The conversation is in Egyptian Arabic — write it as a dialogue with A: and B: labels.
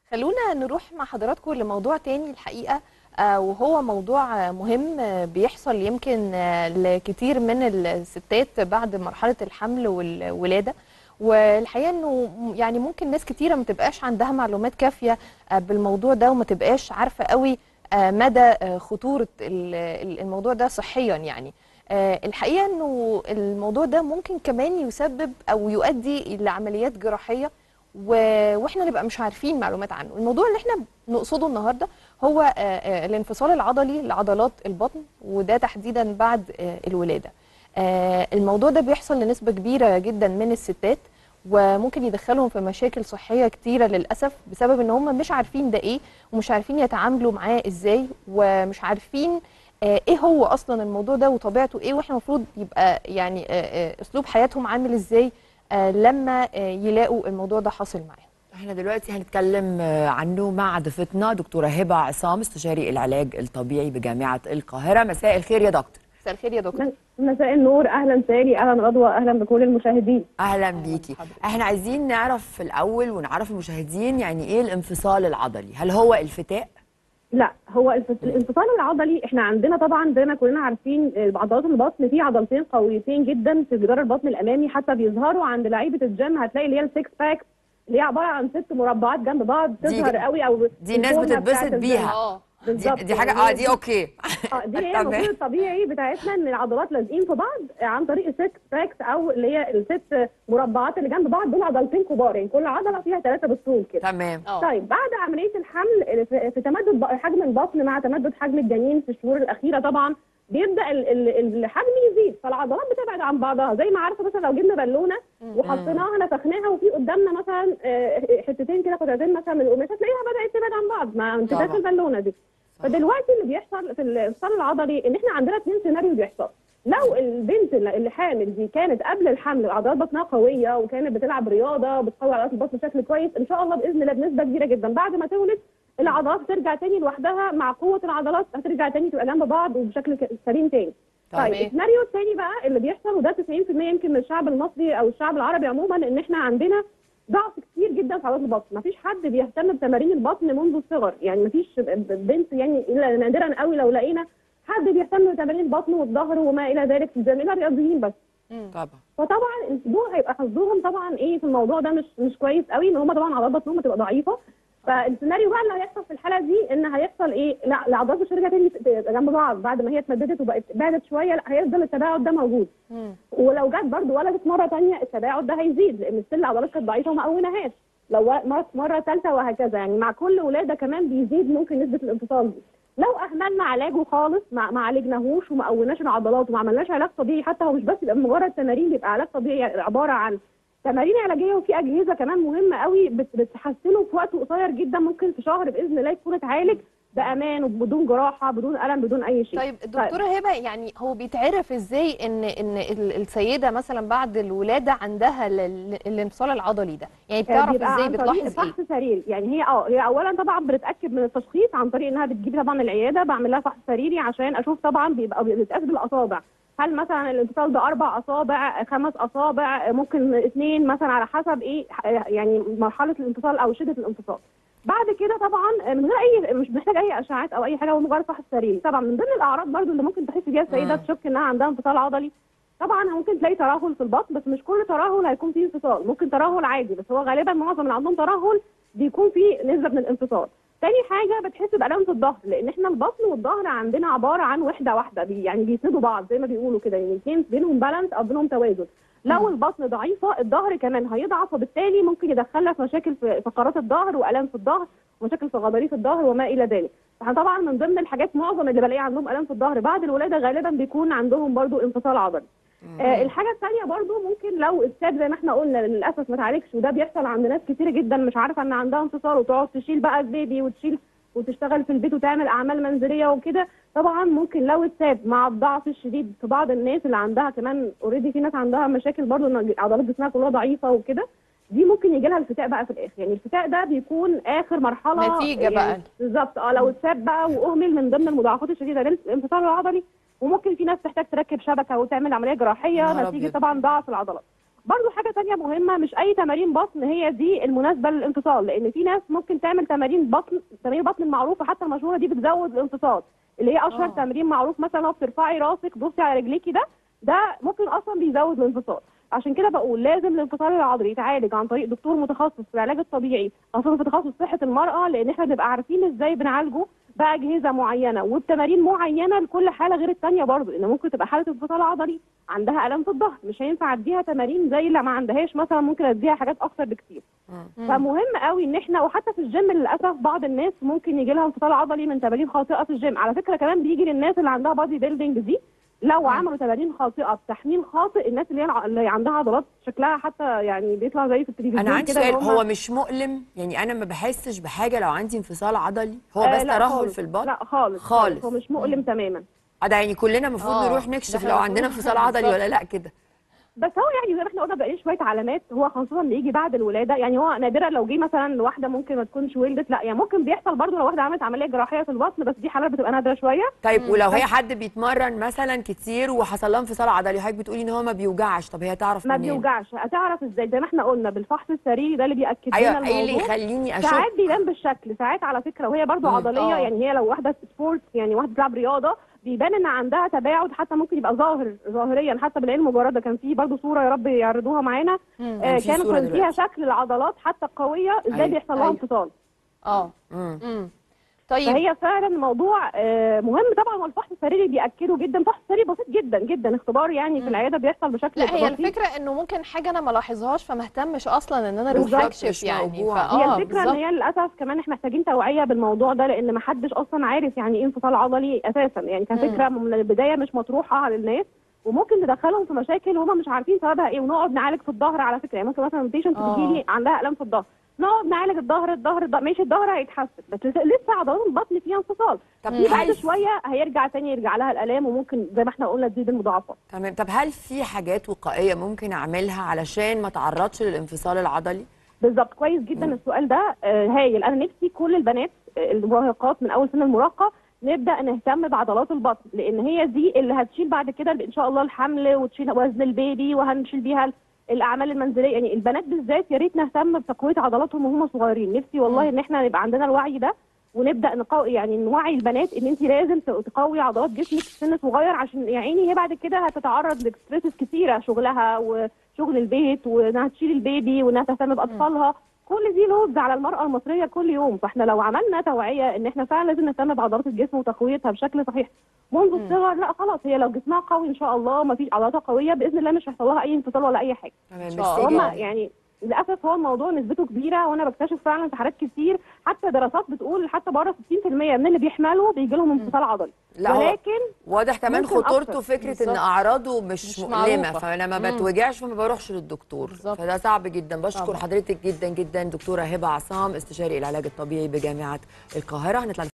A: خلونا نروح مع حضراتكم لموضوع تاني الحقيقة آه، وهو موضوع آه، مهم آه، بيحصل يمكن آه، لكتير من الستات بعد مرحلة الحمل والولادة والحقيقة انه م- يعني ممكن ناس كتيرة ما تبقاش عندها معلومات كافية آه، بالموضوع ده وما تبقاش عارفة قوي آه، مدى آه، خطورة ال- ال- الموضوع ده صحيا يعني آه، الحقيقة انه الموضوع ده ممكن كمان يسبب او يؤدي لعمليات جراحية و- واحنا نبقى مش عارفين معلومات عنه الموضوع اللي احنا نقصده النهارده هو آه، آه، الانفصال العضلي لعضلات البطن وده تحديدا بعد آه، الولاده آه، الموضوع ده بيحصل لنسبه كبيره جدا من الستات وممكن يدخلهم في مشاكل صحيه كتيره للاسف بسبب ان هم مش عارفين ده ايه ومش عارفين يتعاملوا معاه ازاي ومش عارفين آه، ايه هو اصلا الموضوع ده وطبيعته ايه واحنا المفروض يبقى يعني آه، آه، اسلوب حياتهم عامل ازاي آه، لما آه، يلاقوا الموضوع ده حاصل معاهم
B: احنا دلوقتي هنتكلم آه، عنه مع ضيفتنا دكتوره هبه عصام استشاري العلاج الطبيعي بجامعه القاهره مساء الخير يا دكتور
A: مساء الخير يا دكتور
C: مساء النور اهلا ساري اهلا رضوى اهلا بكل المشاهدين
B: اهلا بيكي احنا عايزين نعرف في الاول ونعرف المشاهدين يعني ايه الانفصال العضلي هل هو الفتاء
C: لا هو الف- الانفصال العضلي احنا عندنا طبعا زي ما كلنا عارفين آه، عضلات البطن في عضلتين قويتين جدا في جدار البطن الامامي حتى بيظهروا عند لعيبه الجيم هتلاقي اللي هي السكس باك اللي هي عباره عن ست مربعات جنب بعض
B: دي-
C: تظهر قوي او
B: دي الناس
C: الفورمة
B: بتتبسط
C: بتاعت الجيم.
B: بيها.
A: اه
B: دي,
C: بالظبط
B: دي حاجه
C: يعني
B: اه دي اوكي
C: اه دي هي
B: تمام.
C: المفروض الطبيعي بتاعتنا ان العضلات لازقين في بعض عن طريق السكس باكس او اللي هي الست مربعات اللي جنب بعض دول عضلتين كبار يعني كل عضله فيها ثلاثه بالطول كده
B: تمام
A: اه
C: طيب بعد عمليه الحمل في في تمدد بق- حجم البطن مع تمدد حجم الجنين في الشهور الاخيره طبعا بيبدا ال- ال- الحجم يزيد فالعضلات بتبعد عن بعضها زي ما عارفه مثلا لو جبنا بالونه وحطيناها نفخناها وفي قدامنا مثلا آه، حتتين كده قطعتين مثلا من القماش هتلاقيها بدات تبعد عن بعض مع انتفاخ
B: طبعا.
C: البالونه دي فدلوقتي اللي بيحصل في الانفصال العضلي ان احنا عندنا اثنين سيناريو بيحصل لو البنت اللي اللي حامل دي كانت قبل الحمل عضلات بطنها قويه وكانت بتلعب رياضه بتقوي عضلات البطن بشكل كويس ان شاء الله باذن الله بنسبه كبيره جدا بعد ما تولد العضلات ترجع تاني لوحدها مع قوه العضلات هترجع تاني تبقى جنب بعض وبشكل ك- سليم تاني طيب
A: تمام.
C: السيناريو الثاني بقى اللي بيحصل وده 90% يمكن من الشعب المصري او الشعب العربي عموما ان احنا عندنا ضعف كتير جدا في عضلات البطن مفيش حد بيهتم بتمارين البطن منذ الصغر يعني مفيش بنت يعني الا نادرا قوي لو لقينا حد بيهتم بتمارين البطن والظهر وما الى ذلك زي ما الرياضيين بس
B: طبعا
C: فطبعا دول هيبقى حظهم طبعا ايه في الموضوع ده مش مش كويس قوي ان هم طبعا عضلات بطنهم هتبقى ضعيفه فالسيناريو بقى اللي هيحصل في الحاله دي ان هيحصل ايه لا العضلات مش هترجع تاني تبقى جنب بعض بعد ما هي اتمددت وبقت بعدت شويه لا هيفضل التباعد ده موجود
A: مم.
C: ولو جت برضه ولدت مره ثانيه التباعد ده هيزيد لان ستيل العضلات كانت ضعيفه وما قوناهاش لو مره مره ثالثه وهكذا يعني مع كل ولاده كمان بيزيد ممكن نسبه الانفصال دي لو اهملنا علاجه خالص ما ما عالجناهوش وما قوناش العضلات وما عملناش علاج طبيعي حتى هو مش بس يبقى مجرد تمارين بيبقى علاج طبيعي عباره عن تمارين علاجيه وفي اجهزه كمان مهمه قوي بت- بتحسنه في وقت قصير جدا ممكن في شهر باذن الله يكون اتعالج بامان وبدون جراحه بدون الم بدون اي شيء
A: طيب دكتوره هبه يعني هو بيتعرف ازاي ان ان ال- السيده مثلا بعد الولاده عندها ال- ال- الانفصال العضلي ده يعني بتعرف
C: بيبقى
A: ازاي
C: عن طريق
A: بتلاحظ ايه
C: فحص سريري يعني هي اه هي اولا طبعا بنتاكد من التشخيص عن طريق انها بتجيب طبعا العياده بعمل لها فحص سريري عشان اشوف طبعا بيبقى بيتقاس بالاصابع هل مثلا الانفصال ده اربع اصابع خمس اصابع ممكن اثنين مثلا على حسب ايه يعني مرحله الانفصال او شده الانفصال بعد كده طبعا من غير اي مش محتاج اي اشعاعات او اي حاجه هو مجرد فحص سريري طبعا من ضمن الاعراض برضو اللي ممكن تحس بيها السيده
B: مم.
C: تشك انها عندها انفصال عضلي طبعا ممكن تلاقي ترهل في البطن بس مش كل ترهل هيكون فيه انفصال ممكن ترهل عادي بس هو غالبا معظم اللي عندهم ترهل بيكون فيه نسبه من الانفصال تاني حاجه بتحس بالام في الظهر لان احنا البطن والظهر عندنا عباره عن وحده واحده بي يعني بيسندوا بعض زي ما بيقولوا كده يعني الاثنين بينهم بالانس او بينهم توازن لو البطن ضعيفه الظهر كمان هيضعف وبالتالي ممكن يدخلنا في مشاكل في فقرات الظهر والام في الظهر ومشاكل في غضاريف الظهر وما الى ذلك فاحنا طبعا من ضمن الحاجات معظم اللي بلاقي عندهم الام في الظهر بعد الولاده غالبا بيكون عندهم برضو انفصال عضلي آه الحاجه الثانيه برضو ممكن لو الساب زي ما احنا قلنا للاسف ما تعالجش وده بيحصل عند ناس كتير جدا مش عارفه ان عندها انفصال وتقعد تشيل بقى البيبي وتشيل وتشتغل في البيت وتعمل اعمال منزليه وكده طبعا ممكن لو اتساب مع الضعف الشديد في بعض الناس اللي عندها كمان اوريدي في ناس عندها مشاكل برضو ان عضلات جسمها كلها ضعيفه وكده دي ممكن يجي لها الفتاء بقى في الاخر يعني الفتاء ده بيكون اخر مرحله
A: نتيجة بقى.
C: يعني بالظبط اه لو اتساب بقى واهمل من ضمن المضاعفات الشديده للانفصال العضلي وممكن في ناس تحتاج تركب شبكه وتعمل عمليه
B: يا
C: جراحيه
B: نهار
C: نتيجه
B: أبيض.
C: طبعا ضعف العضلات برضو حاجه تانية مهمه مش اي تمارين بطن هي دي المناسبه للانفصال لان في ناس ممكن تعمل تمارين بطن تمارين بطن المعروفه حتى المشهوره دي بتزود الانفصال اللي هي اشهر
A: آه.
C: تمرين معروف مثلا لو بترفعي راسك بصي على رجليكي ده ده ممكن اصلا بيزود الانفصال عشان كده بقول لازم الانفصال العضلي يتعالج عن طريق دكتور متخصص في العلاج الطبيعي اصلا في تخصص صحه المراه لان احنا بنبقى عارفين ازاي بنعالجه باجهزه معينه وبتمارين معينه لكل حاله غير الثانيه برضه لان ممكن تبقى حاله انفصال عضلي عندها الم في الظهر مش هينفع اديها تمارين زي اللي ما عندهاش مثلا ممكن اديها حاجات اكتر بكتير فمهم قوي ان احنا وحتى في الجيم للاسف بعض الناس ممكن يجي لها انفصال عضلي من تمارين خاطئه في الجيم على فكره كمان بيجي للناس اللي عندها بادي بيلدينج دي لو عملوا تمارين خاطئه بتحميل خاطئ الناس اللي هي اللي عندها عضلات شكلها حتى يعني بيطلع زي في التلفزيون
B: انا عندي
C: كده
B: سؤال
C: اللي هم-
B: هو مش مؤلم يعني انا ما بحسش بحاجه لو عندي انفصال عضلي هو
C: آه،
B: بس
C: لا
B: ترهل
C: خالص.
B: في البطن
C: لا خالص
B: خالص.
C: هو مش مؤلم تماما
B: آه، ده يعني كلنا المفروض
A: آه،
B: نروح
A: ده
B: نكشف
A: احنا
B: لو
A: المفروض-
B: عندنا انفصال عضلي
A: بالظبط.
B: ولا لا كده
C: بس هو يعني زي ما احنا قلنا بقى ليه شويه علامات هو خاصه بيجي بعد الولاده يعني هو نادرا لو جه مثلا لواحده ممكن ما تكونش ولدت لا يعني ممكن بيحصل برضه لو واحده عملت عمليه جراحيه في البطن بس دي حالات بتبقى نادره شويه
B: طيب ولو هي حد بيتمرن مثلا كتير وحصل لها انفصال عضلي حضرتك بتقولي ان هو ما بيوجعش طب هي تعرف
C: ما
B: منين
C: بيوجعش هتعرف ازاي زي ما احنا قلنا بالفحص السريري ده اللي بياكد لنا
B: ايوه
C: الموضوع
B: ايه اللي يخليني اشك
C: ساعات بيبان بالشكل ساعات على فكره وهي برضو
B: مم.
C: عضليه
A: آه.
C: يعني هي لو واحده سبورت يعني واحده بتلعب رياضه بيبان ان عندها تباعد حتى ممكن يبقى ظاهر ظاهريا حتى بالعين المجرده كان في برضو صوره يا رب يعرضوها معانا
A: مم.
C: آه
B: في
C: كان
B: صورة
C: كان فيها
B: دلوقتي.
C: شكل العضلات حتى القويه ازاي
B: أيوة.
C: بيحصل لها
A: أيوة.
C: انفصال
A: اه
B: مم.
A: مم. طيب
C: فهي فعلا الموضوع آه، مهم طبعا والفحص السريري بياكده جدا الفحص السريري بسيط جدا جدا اختبار يعني في العياده بيحصل بشكل
A: لا هي
C: بسيط.
A: الفكره انه ممكن حاجه انا ما لاحظهاش فما اهتمش اصلا ان انا اروح
C: بالظبط.
A: اكشف
B: مش
A: يعني
B: موضوع.
A: فاه
C: هي الفكره ان
A: بالظبط.
C: هي للاسف كمان احنا محتاجين توعيه بالموضوع ده لان ما حدش اصلا عارف يعني ايه انفصال عضلي اساسا يعني كفكره من البدايه مش مطروحه على الناس وممكن تدخلهم في مشاكل وهم مش عارفين سببها ايه ونقعد نعالج في الظهر على فكره يعني ممكن مثلا بيشنت
A: آه.
C: تجي لي عندها الام في الظهر نقعد نعالج الظهر الظهر الظهر ماشي الظهر هيتحسن بس لسه عضلات البطن فيها انفصال
B: طب
C: في بعد
B: هل
C: شويه هيرجع تاني يرجع لها الالام وممكن زي ما احنا قلنا تزيد المضاعفات
B: تمام طب هل في حاجات وقائيه ممكن اعملها علشان ما اتعرضش للانفصال العضلي
C: بالظبط كويس جدا السؤال ده آه، هايل انا نفسي كل البنات آه، المراهقات من اول سن المراهقه نبدا نهتم بعضلات البطن لان هي دي اللي هتشيل بعد كده ان شاء الله الحمل وتشيل وزن البيبي وهنشيل بيها ال- الاعمال المنزليه يعني البنات بالذات يا ريت نهتم بتقويه عضلاتهم وهم صغيرين نفسي والله ان احنا يبقى عندنا الوعي ده ونبدا نقوي يعني نوعي البنات ان انت لازم ت- تقوي عضلات جسمك في سن صغير عشان يا عيني هي بعد كده هتتعرض لستريسز كتيره شغلها وشغل البيت وانها تشيل البيبي وانها تهتم باطفالها كل دي لودز على المراه المصريه كل يوم فاحنا لو عملنا توعيه ان احنا فعلا لازم نهتم بعضلات الجسم وتقويتها بشكل صحيح منذ الصغر لا خلاص هي لو جسمها قوي ان شاء الله ما فيش عضلاتها قويه باذن الله مش هيحصل لها اي انفصال ولا اي حاجه
B: تمام
A: شاء
B: ميرسي
A: الله.
C: هما
B: جدا.
C: يعني للاسف هو الموضوع نسبته كبيره وانا بكتشف فعلا في حالات كتير حتى دراسات بتقول حتى بره 60% من اللي بيحملوا بيجي لهم انفصال عضلي
B: لا هو
C: ولكن
B: واضح كمان
C: ممكن
B: خطورته
C: أكتر.
B: فكره ان
A: بالظبط.
B: اعراضه مش,
A: مش
B: مؤلمه
A: معروفة.
B: فانا ما
A: مم.
B: بتوجعش فما بروحش للدكتور
A: بالظبط.
B: فده صعب جدا بشكر
A: طبعا.
B: حضرتك جدا جدا دكتوره هبه عصام استشاري العلاج الطبيعي بجامعه القاهره هنطلع